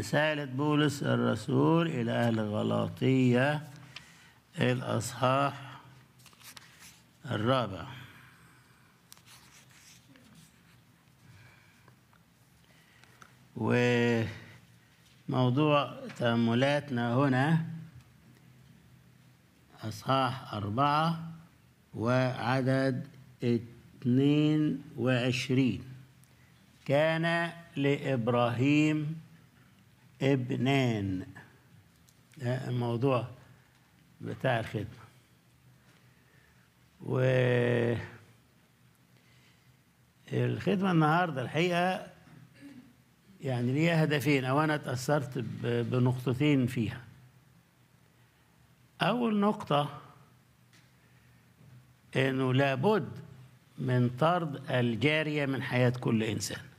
رسالة بولس الرسول إلى أهل غلاطية الأصحاح الرابع وموضوع تأملاتنا هنا أصحاح أربعة وعدد اثنين وعشرين كان لإبراهيم ابنان ده الموضوع بتاع الخدمة و الخدمة النهاردة الحقيقة يعني ليها هدفين أو أنا تأثرت ب- بنقطتين فيها أول نقطة إنه لابد من طرد الجارية من حياة كل إنسان